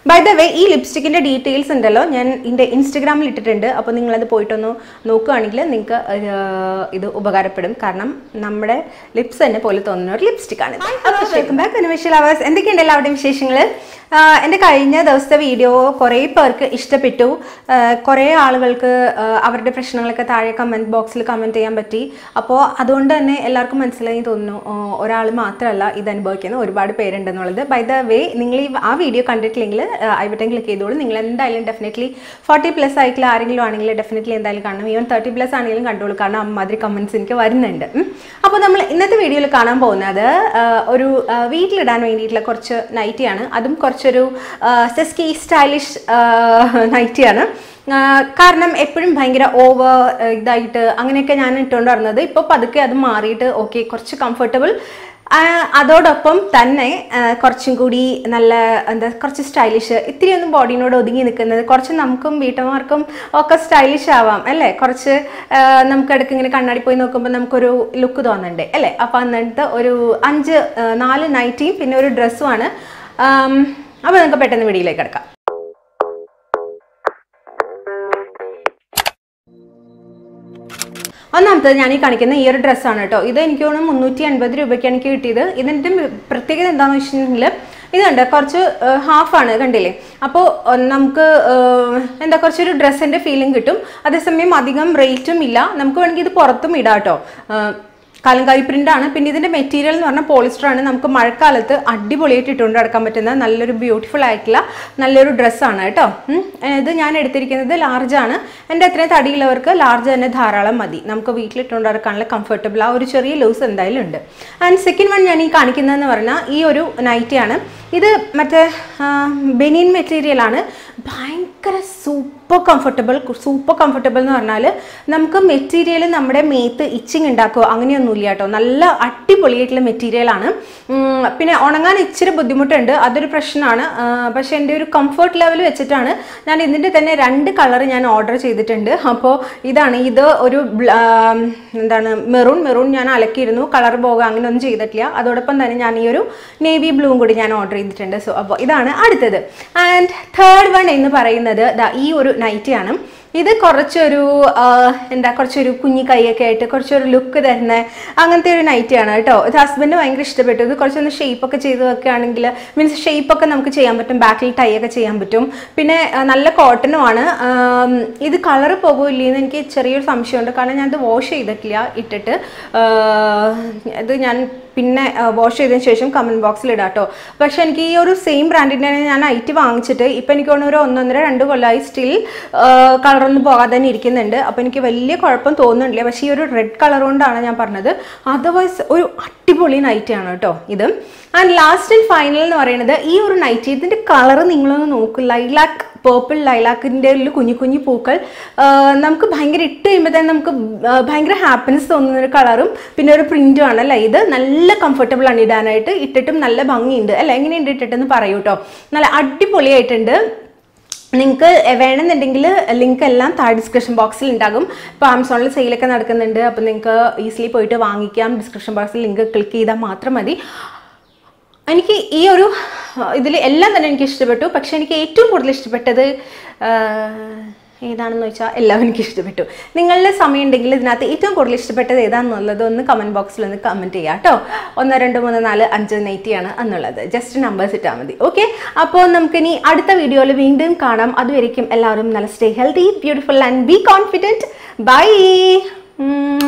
By the way ഈ ലിപ്സ്റ്റിക്കിൻ്റെ details ഉണ്ടല്ലോ ഞാൻ എൻ്റെ ഇൻസ്റ്റഗ്രാമിൽ ഇട്ടിട്ടുണ്ട് അപ്പോൾ നിങ്ങളത് പോയിട്ടൊന്ന് നോക്കുകയാണെങ്കിൽ നിങ്ങൾക്ക് ഇത് ഉപകാരപ്പെടും കാരണം നമ്മുടെ ലിപ്സ് തന്നെ പോലെ തോന്നുന്ന ഒരു ലിപ്സ്റ്റിക്കാണ് വെൽക്കം ബാക്ക് അനിമേഷൻ ലവേഴ്സ് എന്തൊക്കെയുണ്ട് എല്ലാവരുടെയും വിശേഷങ്ങൾ എൻ്റെ കഴിഞ്ഞ ദിവസത്തെ വീഡിയോ കുറേ പേർക്ക് ഇഷ്ടപ്പെട്ടു ആ, കുറേ ആളുകൾക്ക് ആ, അവരുടെ പ്രശ്നങ്ങളൊക്കെ താഴെ കമൻറ്റ് ബോക്സിൽ കമൻറ്റ് ചെയ്യാൻ പറ്റി അപ്പോൾ അതുകൊണ്ട് തന്നെ എല്ലാവർക്കും മനസ്സിലായി തോന്നുന്നു ഒരാൾ മാത്രമല്ല ഇത് അനുഭവിക്കുന്ന ഒരുപാട് പേരുണ്ടെന്നുള്ളത് ബൈ ദ വേ നിങ്ങൾ ഈ ആ വീഡിയോ കണ്ടിട്ടില്ലെങ്കിൽ ഐ ബട്ടൺ ക്ലിക്ക് ചെയ്തോളൂ നിങ്ങൾ എന്തായാലും ഡെഫിനറ്റ്ലി ഫോർട്ടി പ്ലസ് ആയിട്ടുള്ള ആരെങ്കിലും ആണെങ്കിൽ ഡെഫിനറ്റ്ലി എന്തായാലും കാണണം ഈവൻ തേർട്ടി പ്ലസ് ആണെങ്കിലും കണ്ടോളൂ കാരണം അമ്മാതിരി കമൻറ്റ്സ് എനിക്ക് വരുന്നുണ്ട് ഉം. അപ്പോൾ നമ്മൾ ഇന്നത്തെ വീഡിയോയിൽ കാണാൻ പോകുന്നത് ആ, ഒരു ആ, വീട്ടിലിടാൻ വേണ്ടിയിട്ടുള്ള കുറച്ച് നൈറ്റിയാണ് അതും കുറച്ചൊരു സെസ്കി സ്റ്റൈലിഷ് നൈറ്റിയാണ് ആ, കാരണം എപ്പോഴും ഭയങ്കര ഓവർ ഇതായിട്ട് അങ്ങനെയൊക്കെ ഞാൻ ഇട്ടുകൊണ്ട് വരുന്നത് ഇപ്പോൾ പതുക്കെ അത് മാറിയിട്ട് ഓക്കെ കുറച്ച് കംഫർട്ടബിൾ അതോടൊപ്പം തന്നെ ആ, കുറച്ചും കൂടി നല്ല എന്താ കുറച്ച് സ്റ്റൈലിഷ് ഇത്തിരി ഒന്നും ബോഡിനോട് ഒതുങ്ങി നിൽക്കുന്നത് കുറച്ച് നമുക്കും വീട്ടമ്മമാർക്കും ഒക്കെ സ്റ്റൈലിഷ് ആവാം അല്ലേ കുറച്ച് ആ, നമുക്ക് ഇടയ്ക്ക് ഇങ്ങനെ കണ്ണാടി പോയി നോക്കുമ്പോൾ നമുക്കൊരു ലുക്ക് തോന്നണ്ടേ അല്ലേ അപ്പോൾ അന്നത്തെ ഒരു അഞ്ച് ആ, നാല് നൈറ്റിയും പിന്നെ ഒരു ഡ്രസ്സുമാണ് അപ്പോൾ നമുക്ക് പെട്ടെന്ന് വീഡിയോയിലേക്ക് കിടക്കാം ഒന്നാമത്തത് ഞാൻ ഈ കാണിക്കുന്ന ഈ ഒരു ഡ്രസ്സാണ് കേട്ടോ ഇത് എനിക്ക് തോന്നുന്നു മുന്നൂറ്റി അൻപത് രൂപയ്ക്കാണ് എനിക്ക് കിട്ടിയത് ഇതിൻ്റെ പ്രത്യേകത എന്താണെന്ന് വെച്ചിട്ടുണ്ടെങ്കിൽ ഇതുണ്ട് കുറച്ച് ഹാഫാണ് കണ്ടില്ലേ അപ്പോൾ നമുക്ക് ഏഹ്, എന്താ കുറച്ചൊരു ഡ്രസ്സിൻ്റെ ഫീലിംഗ് കിട്ടും അതേസമയം അധികം റേറ്റും ഇല്ല നമുക്ക് വേണമെങ്കിൽ ഇത് പുറത്തും ഇടാം കേട്ടോ ഏഹ്, കലങ്കാരി പ്രിന്റ് ആണ് പിന്നെ ഇതിന്റെ മെറ്റീരിയൽ എന്ന് പറഞ്ഞാൽ പോളിസ്റ്റർ ആണ് നമുക്ക് മഴക്കാലത്ത് അടിപൊളിയായിട്ട് ഇട്ടുകൊണ്ട് നടക്കാൻ പറ്റുന്ന നല്ലൊരു ബ്യൂട്ടിഫുൾ ആയിട്ടുള്ള നല്ലൊരു ഡ്രസ്സാണ് കേട്ടോ ഉം. ഇത് ഞാൻ എടുത്തിരിക്കുന്നത് ലാർജ് ആണ് എൻ്റെ അത്രയും തടിയുള്ളവർക്ക് ലാർജ് തന്നെ ധാരാളം മതി നമുക്ക് വീട്ടിലിട്ടുകൊണ്ട് നടക്കാനുള്ള കംഫർട്ടബിൾ ആ ഒരു ചെറിയ ലൂസ് എന്തായാലും ഉണ്ട് ആൻഡ് സെക്കൻഡ് വൺ ഞാൻ ഈ കാണിക്കുന്നതെന്ന് പറഞ്ഞാൽ ഈ ഒരു നൈറ്റിയാണ് ഇത് മറ്റേ ബെനിയൻ മെറ്റീരിയൽ ആണ് ഭയങ്കര സൂപ്പർ കംഫർട്ടബിൾ സൂപ്പർ കംഫർട്ടബിൾ എന്ന് പറഞ്ഞാൽ നമുക്ക് മെറ്റീരിയൽ നമ്മുടെ മേത്ത് ഇച്ചിങ് ഉണ്ടാക്കുമോ അങ്ങനെയൊന്നുമില്ല കേട്ടോ നല്ല അടിപൊളിയായിട്ടുള്ള മെറ്റീരിയലാണ് പിന്നെ ഉണങ്ങാൻ ഇച്ചിരി ബുദ്ധിമുട്ടുണ്ട് അതൊരു പ്രശ്നമാണ് ആ, പക്ഷേ എൻ്റെ ഒരു കംഫർട്ട് ലെവൽ വെച്ചിട്ടാണ് ഞാൻ ഇതിൻ്റെ തന്നെ രണ്ട് കളർ ഞാൻ ഓർഡർ ചെയ്തിട്ടുണ്ട് അപ്പോൾ ഇതാണ് ഇത് ഒരു ബ്ല- ആ, എന്താണ് മെറൂൺ മെറൂൺ ഞാൻ അലക്കിയിരുന്നു കളർ പോകുക അങ്ങനെ ഒന്നും ചെയ്തിട്ടില്ല അതോടൊപ്പം തന്നെ ഞാൻ ഈ ഒരു നേവി ബ്ലൂവും കൂടി ഞാൻ ഓർഡർ ചെയ്തിട്ടുണ്ട് സോ അപ്പോൾ ഇതാണ് അടുത്തത് ആൻഡ് തേർഡ് വൺ എന്ന് പറയുന്നത് ദാ ഈ ഒരു നൈറ്റിയാണ് ഇത് കുറച്ചൊരു ആ, എന്താ കുറച്ചൊരു കുഞ്ഞി കൈയൊക്കെ ആയിട്ട് കുറച്ചൊരു ലുക്ക് തരുന്ന അങ്ങനത്തെ ഒരു നൈറ്റിയാണ് കേട്ടോ ഇത് ഹസ്ബൻഡ് ഭയങ്കര ഇഷ്ടപ്പെട്ടു ഇത് കുറച്ചൊന്ന് ഷേപ്പ് ഒക്കെ ചെയ്ത് വെക്കുകയാണെങ്കിൽ മീൻസ് ഷേപ്പ് ഒക്കെ നമുക്ക് ചെയ്യാൻ പറ്റും ബാക്കിൽ ടൈ ഒക്കെ ചെയ്യാൻ പറ്റും പിന്നെ ആ, നല്ല കോട്ടനുമാണ് ആം, ഇത് കളർ പോകില്ലെന്ന് എനിക്ക് ചെറിയൊരു സംശയമുണ്ട് കാരണം ഞാൻ ഇത് വാഷ് ചെയ്തിട്ടില്ല ഇട്ടിട്ട് ആ, ഇത് ഞാൻ പിന്നെ വാഷ് ചെയ്തതിന് ശേഷം കമൻറ്റ് ബോക്സിൽ ഇടാം കേട്ടോ പക്ഷെ എനിക്ക് ഈ ഒരു സെയിം ബ്രാൻഡിൻ്റെ ഞാൻ ഐറ്റ് വാങ്ങിച്ചിട്ട് ഇപ്പം എനിക്ക് തോന്നുന്നു ഒരു ഒന്നൊന്നര രണ്ട് കൊല്ലമായി സ്റ്റിൽ കളറൊന്നും പോകാതെ തന്നെ ഇരിക്കുന്നുണ്ട് അപ്പോൾ എനിക്ക് വലിയ കുഴപ്പം തോന്നുന്നില്ല പക്ഷേ ഈ ഒരു റെഡ് കളർ കൊണ്ടാണ് ഞാൻ പറഞ്ഞത് അതർവൈസ് ഒരു അടിപൊളി നൈറ്റിയാണ് കേട്ടോ ഇത് ആൻഡ് ലാസ്റ്റ് ആൻഡ് ഫൈനൽ എന്ന് പറയുന്നത് ഈ ഒരു നൈറ്റി ഇതിൻ്റെ കളർ നിങ്ങളൊന്ന് നോക്ക് ലൈലാക്ക് പേർപ്പിൾ ലൈലാക്കിൻ്റെ ഉള്ളിൽ കുഞ്ഞു കുഞ്ഞു പൂക്കൾ ആ, നമുക്ക് ഭയങ്കര ഇട്ട് കഴിയുമ്പോൾ തന്നെ നമുക്ക് ആ, ഭയങ്കര ഹാപ്പിനെസ് തോന്നുന്ന ഒരു കളറും പിന്നെ ഒരു പ്രിൻറ്റും ആണ് അല്ലേ ഇത് നല്ല കംഫർട്ടബിൾ ആണ് ഇടാനായിട്ട് ഇട്ടിട്ടും നല്ല ഭംഗിയുണ്ട് അല്ല എങ്ങനെയുണ്ട് ഇട്ടിട്ടെന്ന് പറയൂ കേട്ടോ നല്ല അടിപൊളിയായിട്ടുണ്ട് നിങ്ങൾക്ക് വേണമെന്നുണ്ടെങ്കിൽ ലിങ്ക് എല്ലാം താഴെ ഡിസ്ക്രിപ്ഷൻ ബോക്സിൽ ഉണ്ടാകും ഇപ്പോൾ ആമസോണിൽ സെയിലൊക്കെ നടക്കുന്നുണ്ട് അപ്പോൾ നിങ്ങൾക്ക് ഈസിലി പോയിട്ട് വാങ്ങിക്കാം ഡിസ്ക്രിപ്ഷൻ ബോക്സിൽ ലിങ്ക് ക്ലിക്ക് ചെയ്താൽ മാത്രം മതി എനിക്ക് ഈ ഒരു ഇതിൽ എല്ലാം തന്നെ എനിക്ക് ഇഷ്ടപ്പെട്ടു പക്ഷേ എനിക്ക് ഏറ്റവും കൂടുതൽ ഇഷ്ടപ്പെട്ടത് ആ, ഏതാണെന്ന് വെച്ചാൽ എല്ലാം എനിക്ക് ഇഷ്ടപ്പെട്ടു നിങ്ങളുടെ സമയം ഉണ്ടെങ്കിൽ ഇതിനകത്ത് ഏറ്റവും കൂടുതൽ ഇഷ്ടപ്പെട്ടത് ഏതാണെന്നുള്ളത് ഒന്ന് കമൻറ്റ് ബോക്സിൽ ഒന്ന് കമൻറ്റ് ചെയ്യുക കേട്ടോ ഒന്ന് രണ്ട് മൂന്ന് നാല് അഞ്ച് നൈറ്റിയാണ് എന്നുള്ളത് ജസ്റ്റ് നമ്പേഴ്സ് ഇട്ടാൽ മതി ഓക്കെ അപ്പോൾ നമുക്കിനി അടുത്ത വീഡിയോയിൽ വീണ്ടും കാണാം അതുവരെയും എല്ലാവരും നല്ല stay healthy beautiful and be confident by